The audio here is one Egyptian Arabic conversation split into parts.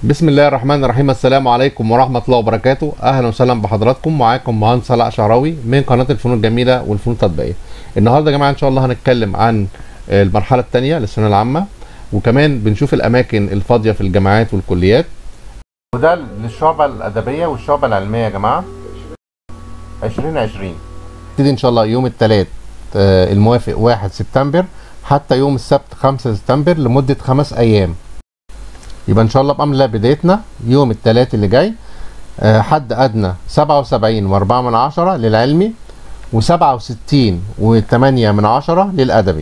بسم الله الرحمن الرحيم السلام عليكم ورحمة الله وبركاته أهلا وسهلا بحضراتكم معاكم مهندس علاء شعراوي من قناة الفنون الجميلة والفنون التطبيقية النهاردة يا جماعة إن شاء الله هنتكلم عن المرحلة الثانية للثانوية العامة وكمان بنشوف الأماكن الفاضية في الجامعات والكليات وده للشعبة الأدبية والشعبة العلمية يا جماعة 2020 نبتدي إن شاء الله يوم الثلاث الموافق 1 سبتمبر حتى يوم السبت 5 سبتمبر لمدة خمس أيام يبقى ان شاء الله بامر الله بدايتنا يوم الثلاث اللي جاي آه، حد ادنى 77 و4 من عشرة للعلمي و67 و8 من عشرة للادبي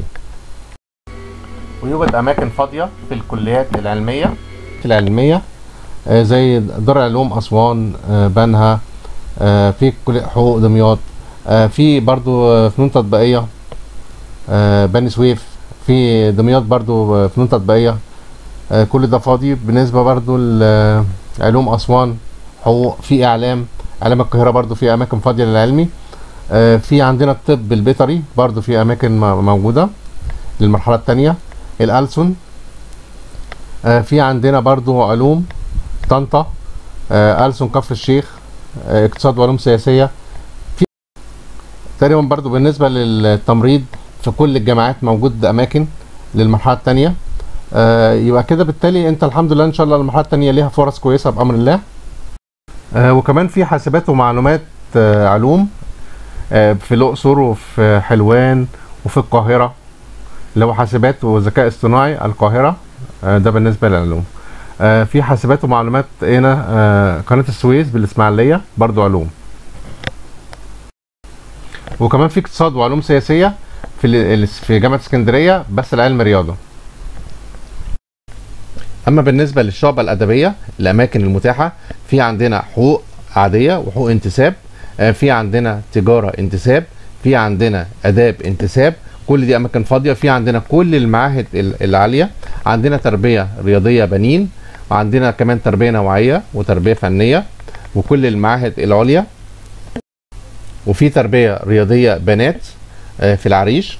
ويوجد اماكن فاضيه في الكليات العلميه في العلميه آه، زي دار العلوم اسوان آه، بنها آه، في كليه حقوق دمياط آه، في برضو آه، فنون تطبيقيه آه، بني سويف في دمياط برضو آه، فنون تطبيقيه آه، كل ده فاضي بالنسبه برضو لعلوم اسوان حقوق في اعلام اعلام القاهره برضو في اماكن فاضيه للعلمي آه، في عندنا الطب البيطري برضو في اماكن م- موجوده للمرحله الثانيه الألسن آه، في عندنا برضو علوم طنطا آه، ألسن كفر الشيخ آه، اقتصاد وعلوم سياسيه في تقريبا برضو بالنسبه للتمريض في كل الجامعات موجود اماكن للمرحله الثانيه آه، يبقى كده بالتالي انت الحمد لله ان شاء الله المرحله الثانيه ليها فرص كويسه بامر الله آه، وكمان في حاسبات ومعلومات آه، علوم آه، في الاقصر وفي حلوان وفي القاهره اللي هو حاسبات وذكاء اصطناعي القاهره آه، ده بالنسبه للعلوم آه، في حاسبات ومعلومات هنا آه، قناه السويس بالاسماعيليه برضو علوم وكمان في اقتصاد وعلوم سياسيه في ال- في جامعه اسكندريه بس العلم رياضه اما بالنسبه للشعبه الادبيه الاماكن المتاحه في عندنا حقوق عاديه وحقوق انتساب آه، في عندنا تجاره انتساب في عندنا اداب انتساب كل دي اماكن فاضيه في عندنا كل المعاهد ال- العاليه عندنا تربيه رياضيه بنين وعندنا كمان تربيه نوعيه وتربيه فنيه وكل المعاهد العليا وفي تربيه رياضيه بنات آه، في العريش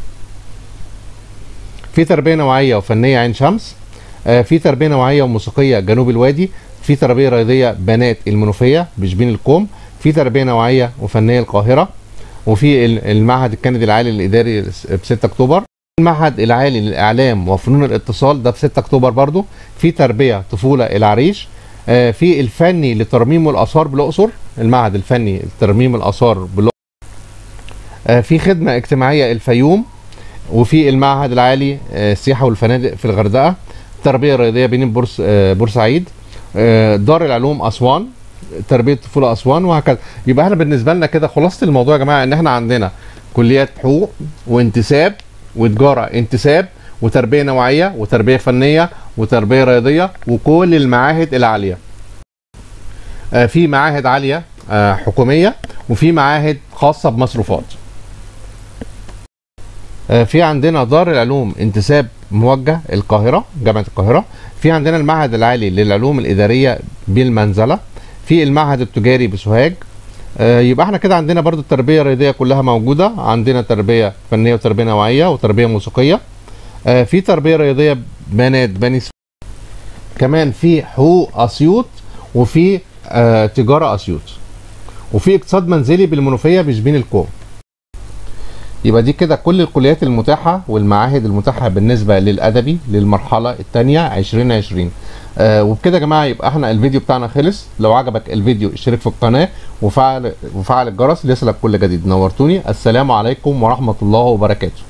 في تربيه نوعيه وفنيه عين شمس آه، في تربيه نوعيه وموسيقيه جنوب الوادي في تربيه رياضيه بنات المنوفيه بشبين الكوم في تربيه نوعيه وفنيه القاهره وفي ال- المعهد الكندي العالي الاداري ب 6 اكتوبر المعهد العالي للاعلام وفنون الاتصال ده في 6 اكتوبر برضو في تربيه طفوله العريش آه، في الفني لترميم والاثار بالاقصر المعهد الفني لترميم الاثار بالاقصر آه، في خدمه اجتماعيه الفيوم وفي المعهد العالي آه، السياحه والفنادق في الغردقه تربيه رياضيه بين بورس آه، بورسعيد آه، دار العلوم اسوان تربيه طفوله اسوان وهكذا يبقى احنا بالنسبه لنا كده خلاصه الموضوع يا جماعه ان احنا عندنا كليات حقوق وانتساب وتجاره انتساب وتربيه نوعيه وتربيه فنيه وتربيه رياضيه وكل المعاهد العاليه آه، في معاهد عاليه آه، حكوميه وفي معاهد خاصه بمصروفات آه، في عندنا دار العلوم انتساب موجه القاهرة جامعة القاهرة في عندنا المعهد العالي للعلوم الإدارية بالمنزلة في المعهد التجاري بسوهاج آه، يبقى احنا كده عندنا برضو التربية الرياضية كلها موجودة عندنا تربية فنية وتربية نوعية وتربية موسيقية آه، في تربية رياضية بنات بني سويف. كمان في حقوق أسيوط وفي آه، تجارة أسيوط وفي اقتصاد منزلي بالمنوفية بشبين الكوم يبقى دي كده كل الكليات المتاحة والمعاهد المتاحة بالنسبة للأدبي للمرحلة الثانية 2020 آه وبكده يا جماعة يبقى احنا الفيديو بتاعنا خلص لو عجبك الفيديو اشترك في القناة وفعل وفعل الجرس ليصلك كل جديد نورتوني السلام عليكم ورحمة الله وبركاته